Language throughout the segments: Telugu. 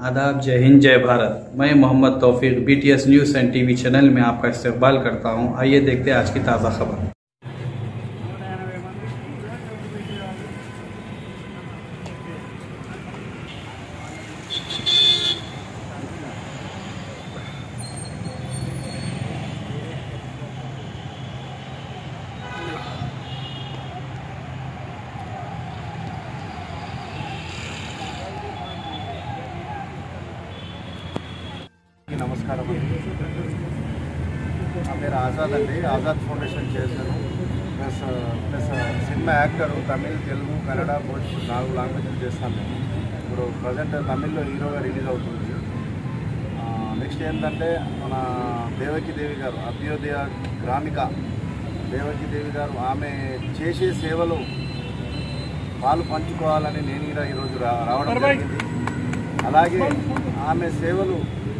आदाब जय हिंद जय भारत मैं Mohammad Taufiq BTS news and TV channel में आपका इस्तेकबाल करता हूं आइए देखते हैं आज की ताज़ा खबर అందరికీ నమస్కారం అండి నా పేరు ఆజాద్ అండి ఆజాద్ ఫౌండేషన్ చేశాను ప్లస్ ప్లస్ సినిమా యాక్టర్ తమిళ్ తెలుగు కన్నడ భోజ్పూర్ నాలుగు లాంగ్వేజ్లు చేస్తాను నేను ఇప్పుడు ప్రజెంట్ తమిళ్లో హీరోగా రిలీజ్ అవుతుంది నెక్స్ట్ ఏంటంటే మన దేవకి దేవి గారు అభ్యోదయ గ్రామిక దేవకి దేవి గారు ఆమె చేసే సేవలు పాలు పంచుకోవాలని నేను కూడా ఈరోజు రా రావడం జరిగింది అలాగే ఆమె సేవలు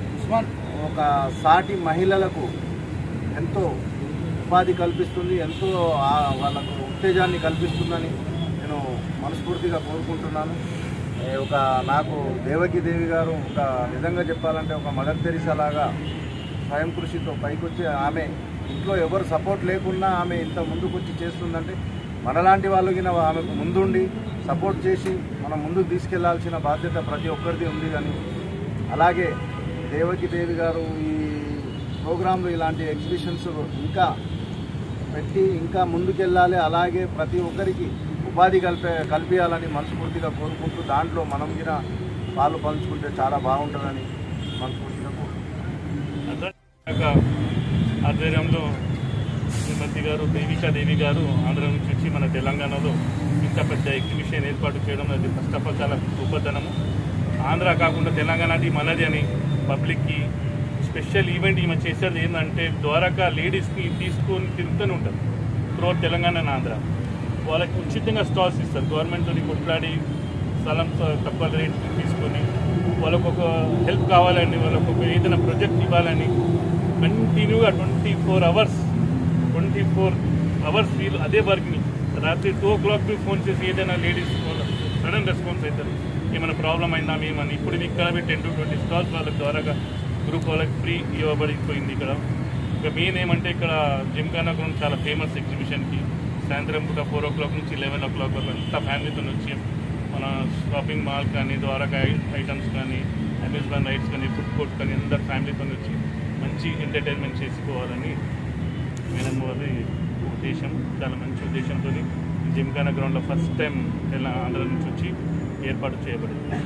ఒక సాటి మహిళలకు ఎంతో ఉపాధి కల్పిస్తుంది ఎంతో ఆ- వాళ్ళకు ఉత్తేజాన్ని కల్పిస్తుందని నేను మనస్ఫూర్తిగా కోరుకుంటున్నాను ఏ ఒక నాకు దేవకి దేవి గారు ఒక నిజంగా చెప్పాలంటే ఒక మదర్ తెరిసా లాగా స్వయం కృషితో పైకొచ్చి ఆమె ఇంట్లో ఎవరు సపోర్ట్ లేకున్నా ఆమె ఇంత ముందుకొచ్చి చేస్తుందంటే మనలాంటి వాళ్ళు గిన ఆమెకు ముందుండి సపోర్ట్ చేసి మనం ముందుకు తీసుకెళ్లాల్సిన బాధ్యత ప్రతి ఒక్కరిది ఉంది కానీ అలాగే దేవకి దేవి గారు ఈ ప్రోగ్రాంలు ఇలాంటి ఎగ్జిబిషన్స్ ఇంకా పెట్టి ఇంకా ముందుకెళ్ళాలి అలాగే ప్రతి ఒక్కరికి ఉపాధి కల్పే కల్పించాలని మనస్ఫూర్తిగా కోరుకుంటూ దాంట్లో మనం గిన పాలు పంచుకుంటే చాలా బాగుంటుందని మనస్ఫూర్తిగా కోరుకుంటున్నాం శాఖ ఆధ్వర్యంలో శ్రీమతి గారు దేవికా దేవి గారు ఆంధ్ర నుంచి వచ్చి మన తెలంగాణలో ఇంత పెద్ద ఎగ్జిబిషన్ ఏర్పాటు చేయడం అది ఫస్ట్ ఆఫ్ ఆల్ చాలా గొప్పతనము ఆంధ్ర కాకుండా తెలంగాణ అది మనది అని పబ్లిక్కి స్పెషల్ ఈవెంట్ ఈమె చేసేది ఏంటంటే ద్వారకా లేడీస్ని తీసుకొని తిరుగుతూనే ఉంటారు త్రూ తెలంగాణ అండ్ ఆంధ్ర వాళ్ళకి ఉచితంగా స్టాల్స్ ఇస్తారు గవర్నమెంట్తో కొట్లాడి స్థలం త- తక్కువ రేట్ తీసుకొని వాళ్ళకు ఒక హెల్ప్ కావాలని వాళ్ళకు ఒక ఏదైనా ప్రాజెక్ట్ ఇవ్వాలని కంటిన్యూగా twenty four hours twenty four hours వీళ్ళు అదే వర్క్ని రాత్రి టూ ఓ క్లాక్ ఫోన్ చేసి ఏదైనా లేడీస్ సడన్ రెస్పాన్స్ అవుతారు ఏమైనా ప్రాబ్లం అయిందా మేమని ఇప్పుడు ఇక్కడ టెన్ టు ట్వంటీ స్టాల్స్ వాళ్ళ ద్వారాగా గ్రూప్ వాళ్ళకి ఫ్రీ ఇవ్వబడిపోయింది ఇక్కడ ఇంకా మెయిన్ ఏమంటే ఇక్కడ జిమ్ఖానా గ్రౌండ్ చాలా ఫేమస్ ఎగ్జిబిషన్కి సాయంత్రం పూట ఫోర్ ఓ క్లాక్ నుంచి లెవెన్ ఓ క్లాక్ వరకు అంతా ఫ్యామిలీతో వచ్చి మన షాపింగ్ మాల్ కానీ ద్వారకా ఐటమ్స్ కానీ అమ్యూజ్మెంట్ రైడ్స్ కానీ ఫుడ్ కోర్ట్ కానీ అందరు ఫ్యామిలీతో వచ్చి మంచి ఎంటర్టైన్మెంట్ చేసుకోవాలని మేడం వారి ఉద్దేశం చాలా మంచి ఉద్దేశంతో జిమ్ఖానా గ్రౌండ్లో ఫస్ట్ టైం ఇలా ఆంధ్ర నుంచి వచ్చి ఏర్పాటు చేయబడింది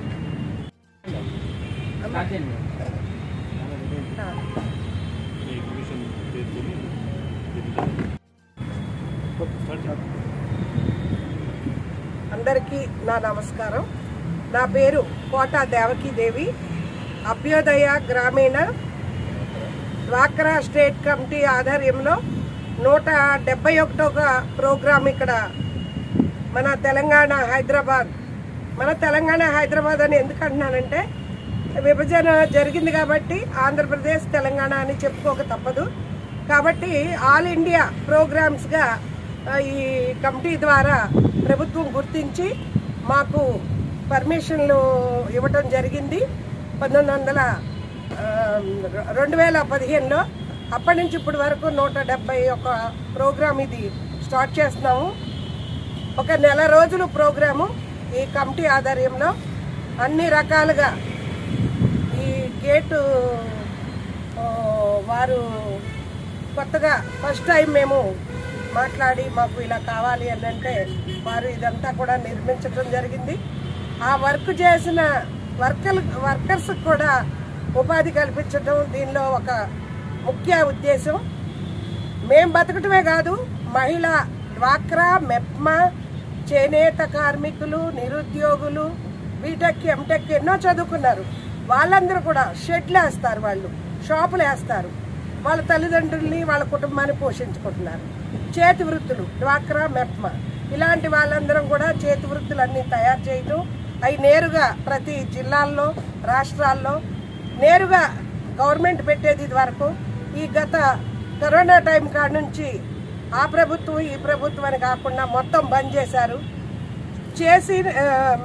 ఈ ఎగ్జిబిషన్ పేరుతోని జరుగుతుంది. అందరికీ నా నమస్కారం నా పేరు కోట దేవకీ దేవి అభ్యోదయ గ్రామీణ డ్వాక్రా స్టేట్ కమిటీ ఆధ్వర్యంలో నూట డెబ్బై ఒకటోగా ప్రోగ్రాం ఇక్కడ మన తెలంగాణ హైదరాబాద్ మన తెలంగాణ హైదరాబాద్ అని ఎందుకు అంటున్నానంటే విభజన జరిగింది కాబట్టి ఆంధ్రప్రదేశ్ తెలంగాణ అని చెప్పుకోక తప్పదు కాబట్టి ఆల్ ఇండియా ప్రోగ్రామ్స్గా ఆ, ఈ కమిటీ ద్వారా ప్రభుత్వం గుర్తించి మాకు పర్మిషన్లు ఇవ్వటం జరిగింది పంతొమ్మిది వందల ఆ, రెండు వేల పదిహేనులో అప్పటి నుంచి ఇప్పటి వరకు నూట డెబ్బై ఒక ప్రోగ్రామ్ ఇది స్టార్ట్ చేస్తున్నాము ఒక నెల రోజులు ప్రోగ్రాము ఈ కమిటీ ఆధ్వర్యంలో అన్ని రకాలుగా ఈ గేటు ఆ, వారు కొత్తగా ఫస్ట్ టైం మేము మాట్లాడి మాకు ఇలా కావాలి అని అంటే వారు ఇదంతా కూడా నిర్మించడం జరిగింది ఆ వర్క్ చేసిన వర్కర్ వర్కర్స్ కూడా ఉపాధి కల్పించడం దీనిలో ఒక ముఖ్య ఉద్దేశం మేం బతకటమే కాదు మహిళ డ్వాక్రా మెప్మా చేనేత కార్మికులు నిరుద్యోగులు బీటెక్ ఎంటెక్ ఎన్నో చదువుకున్నారు వాళ్ళందరూ కూడా షెడ్లు వేస్తారు వాళ్ళు షాపులు వేస్తారు వాళ్ళ తల్లిదండ్రుల్ని వాళ్ళ కుటుంబాన్ని పోషించుకుంటున్నారు చేతి వృత్తులు డ్వాక్రా మెప్మా ఇలాంటి వాళ్ళందరం కూడా చేతి వృత్తులన్నీ తయారు చేయటం అవి నేరుగా ప్రతి జిల్లాల్లో రాష్ట్రాల్లో నేరుగా గవర్నమెంట్ పెట్టేది ఇది వరకు ఈ గత కరోనా టైం కాడ నుంచి ఆ ప్రభుత్వం ఈ ప్రభుత్వం అని కాకుండా మొత్తం బంద్ చేశారు చేసి ఆ,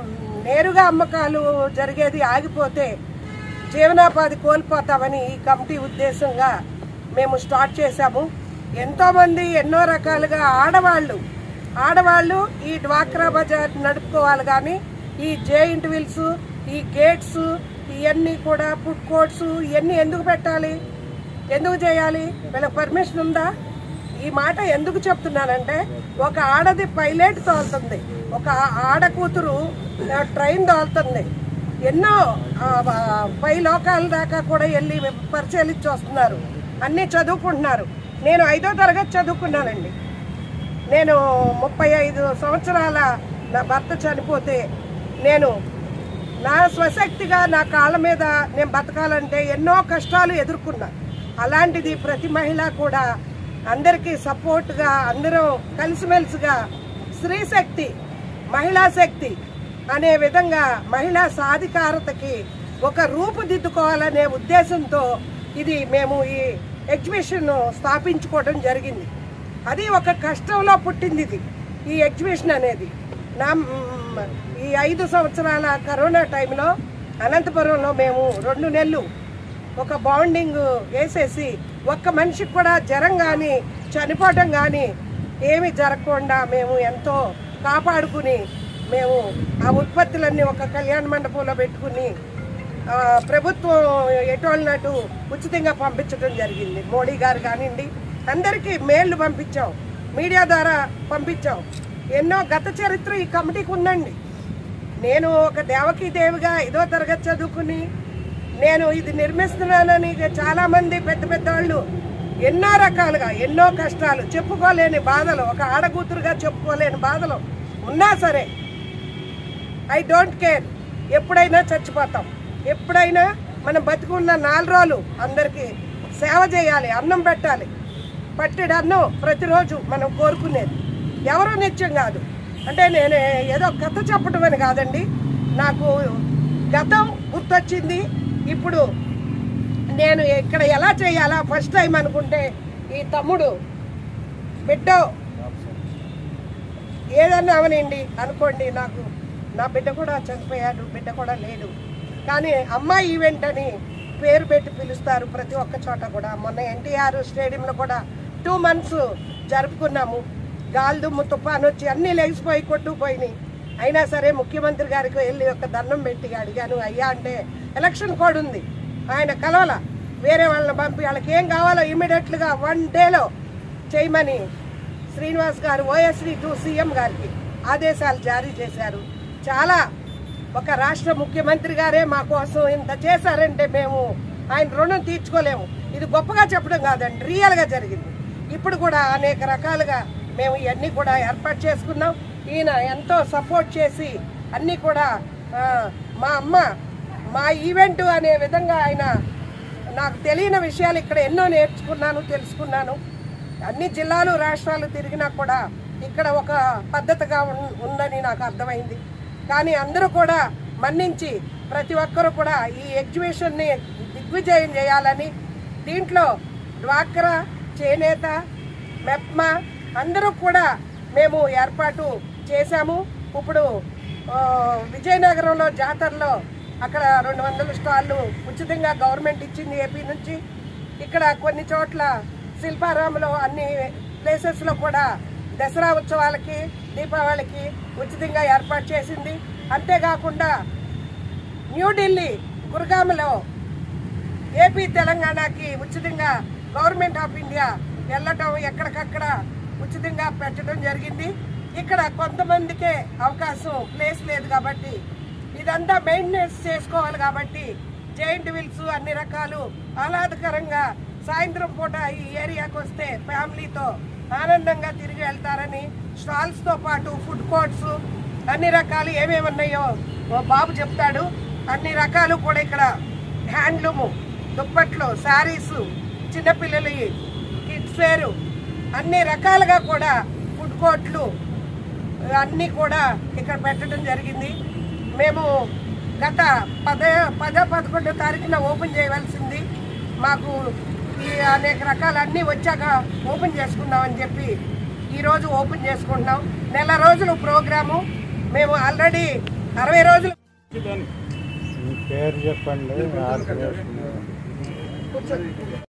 నేరుగా అమ్మకాలు జరిగేది ఆగిపోతే జీవనోపాధి కోల్పోతామని ఈ కమిటీ ఉద్దేశంగా మేము స్టార్ట్ చేశాము ఎంతో మంది ఎన్నో రకాలుగా ఆడవాళ్ళు ఆడవాళ్ళు ఈ డ్వాక్రా బజార్ నడుపుకోవాలి కానీ ఈ జేయింట్ విల్స్ ఈ గేట్స్ ఇవన్నీ కూడా ఫుడ్ కోర్ట్స్ ఇవన్నీ ఎందుకు పెట్టాలి ఎందుకు చేయాలి వీళ్ళకి పర్మిషన్ ఉందా ఈ మాట ఎందుకు చెప్తున్నానంటే ఒక ఆడది పైలట్ తోలుతుంది ఒక ఆడ కూతురు ఆ, ట్రైన్ తోలుతుంది ఎన్నో ఆ, ఆ, పై లోకాల దాకా కూడా వెళ్ళి పరిశీలించి వస్తున్నారు అన్నీ చదువుకుంటున్నారు నేను ఐదో తరగతి చదువుకున్నానండి నేను ముప్పై ఐదు సంవత్సరాల నా భర్త చనిపోతే నేను నా స్వశక్తిగా నా కాళ్ళ మీద నేను బతకాలంటే ఎన్నో కష్టాలు ఎదుర్కొన్నా అలాంటిది ప్రతి మహిళ కూడా అందరికీ సపోర్ట్గా అందరం కలిసిమెలిసిగా స్త్రీ శక్తి మహిళా శక్తి అనే విధంగా మహిళా సాధికారతకి ఒక రూపుదిద్దుకోవాలనే ఉద్దేశంతో ఇది మేము ఈ ఎగ్జిబిషన్ స్థాపించుకోవడం జరిగింది అది ఒక కష్టంలో పుట్టింది ఇది ఈ ఎగ్జిబిషన్ అనేది నా మ్, ఈ ఐదు సంవత్సరాల కరోనా టైంలో అనంతపురంలో మేము రెండు నెలలు ఒక బాండింగ్ వేసేసి ఒక్క మనిషికి కూడా జ్వరం కానీ చనిపోవటం కానీ ఏమి జరగకుండా మేము ఎంతో కాపాడుకుని మేము ఆ ఉత్పత్తులన్నీ ఒక కళ్యాణ మండపంలో పెట్టుకుని ఆ, ప్రభుత్వం ఎటోళ్ళనట్టు ఉచితంగా పంపించడం జరిగింది మోడీ గారు కానివ్వండి అందరికీ మేళ్లు పంపించాం మీడియా ద్వారా పంపించాం ఎన్నో గత చరిత్ర ఈ కమిటీకి ఉందండి నేను ఒక దేవకీ దేవిగా ఐదో తరగతి చదువుకుని నేను ఇది నిర్మిస్తున్నానని చాలా మంది పెద్ద పెద్ద వాళ్ళు ఎన్నో రకాలుగా ఎన్నో కష్టాలు చెప్పుకోలేని బాధలు ఒక ఆడకూతురుగా చెప్పుకోలేని బాధలు ఉన్నా సరే ఐ డోంట్ కేర్ ఎప్పుడైనా చచ్చిపోతాం ఎప్పుడైనా మనం బతికున్న నాలుగు రోజులు అందరికీ సేవ చేయాలి అన్నం పెట్టాలి పట్టెడు అన్నం ప్రతిరోజు మనం కోరుకునేది ఎవరు నిత్యం కాదు అంటే నేను ఏదో కథ చెప్పడం అని కాదండి నాకు గతం గుర్తొచ్చింది ఇప్పుడు నేను ఇక్కడ ఎలా చేయాలా ఫస్ట్ టైం అనుకుంటే ఈ తమ్ముడు బిడ్డ ఏదన్నా అవనండి అనుకోండి నాకు నా బిడ్డ కూడా చనిపోయాడు బిడ్డ కూడా లేడు కానీ అమ్మాయి ఈవెంట్ అని పేరు పెట్టి పిలుస్తారు ప్రతి ఒక్క చోట కూడా మొన్న ఎన్టీఆర్ స్టేడియంలో కూడా టూ మంత్స్ జరుపుకున్నాము గాలిదుమ్ము తుఫాను వచ్చి అన్నీ లేచిపోయి కొట్టుకుపోయినాయి అయినా సరే ముఖ్యమంత్రి గారికి వెళ్ళి ఒక దండం పెట్టి అడిగాను అయ్యా అంటే ఎలక్షన్ కోడ్ ఉంది ఆయన కలవల వేరే వాళ్ళని పంపి వాళ్ళకి ఏం కావాలో ఇమీడియట్లుగా వన్ డేలో చేయమని శ్రీనివాస్ గారు ఓఎస్డి టూ సీఎం గారికి ఆదేశాలు జారీ చేశారు చాలా ఒక రాష్ట్ర ముఖ్యమంత్రి గారే మా కోసం ఇంత చేశారంటే మేము ఆయన రుణం తీర్చుకోలేము ఇది గొప్పగా చెప్పడం కాదండి రియల్గా జరిగింది ఇప్పుడు కూడా అనేక రకాలుగా మేము ఇవన్నీ కూడా ఏర్పాటు చేసుకున్నాం ఈయన ఎంతో సపోర్ట్ చేసి అన్నీ కూడా ఆ, మా అమ్మ మా ఈవెంట్ అనే విధంగా ఆయన నాకు తెలియని విషయాలు ఇక్కడ ఎన్నో నేర్చుకున్నాను తెలుసుకున్నాను అన్ని జిల్లాలు రాష్ట్రాలు తిరిగినా కూడా ఇక్కడ ఒక పద్ధతిగా ఉన్- ఉందని నాకు అర్థమైంది కానీ అందరూ కూడా మన్నించి ప్రతి ఒక్కరూ కూడా ఈ ఎగ్జిబిషన్ని దిగ్విజయం చేయాలని దీంట్లో డ్వాక్రా చేనేత మెప్మా అందరూ కూడా మేము ఏర్పాటు చేశాము ఇప్పుడు ఆ, విజయనగరంలో జాతరలో అక్కడ రెండు వందల స్టాళ్ళు ఉచితంగా గవర్నమెంట్ ఇచ్చింది ఏపీ నుంచి ఇక్కడ కొన్ని చోట్ల శిల్పారాములో అన్ని ప్లేసెస్లో కూడా దసరా ఉత్సవాలకి దీపావళికి ఉచితంగా ఏర్పాటు చేసింది అంతేకాకుండా న్యూఢిల్లీ గురుగాములో ఏపీ తెలంగాణకి ఉచితంగా గవర్నమెంట్ ఆఫ్ ఇండియా వెళ్ళటం ఎక్కడికక్కడ ఉచితంగా పెట్టడం జరిగింది ఇక్కడ కొంతమందికే అవకాశం ప్లేస్ లేదు కాబట్టి ఇదంతా మెయింటెనెన్స్ చేసుకోవాలి కాబట్టి జైంట్ విల్స్ అన్ని రకాలు ఆహ్లాదకరంగా సాయంత్రం పూట ఈ ఏరియాకి వస్తే ఫ్యామిలీతో ఆనందంగా తిరిగి వెళ్తారని స్టాల్స్తో పాటు ఫుడ్ కోర్ట్స్ అన్ని రకాలు ఏమేమి ఉన్నాయో ఓ బాబు చెప్తాడు అన్ని రకాలు కూడా ఇక్కడ హ్యాండ్లూము దుప్పట్లు శారీస్ చిన్నపిల్లలు కిడ్స్ వేరు అన్ని రకాలుగా కూడా ఫుడ్ కోర్ట్లు అన్నీ కూడా ఇక్కడ పెట్టడం జరిగింది మేము గత పద పద పదకొండో తారీఖున ఓపెన్ చేయవలసింది మాకు ఈ అనేక రకాలు అన్నీ వచ్చాక ఓపెన్ చేసుకుందామని చెప్పి ఈరోజు ఓపెన్ చేసుకుంటున్నాం నెల రోజులు ప్రోగ్రాము మేము ఆల్రెడీ అరవై రోజులు దాన్ని పేరు చెప్పండి కూర్చోండి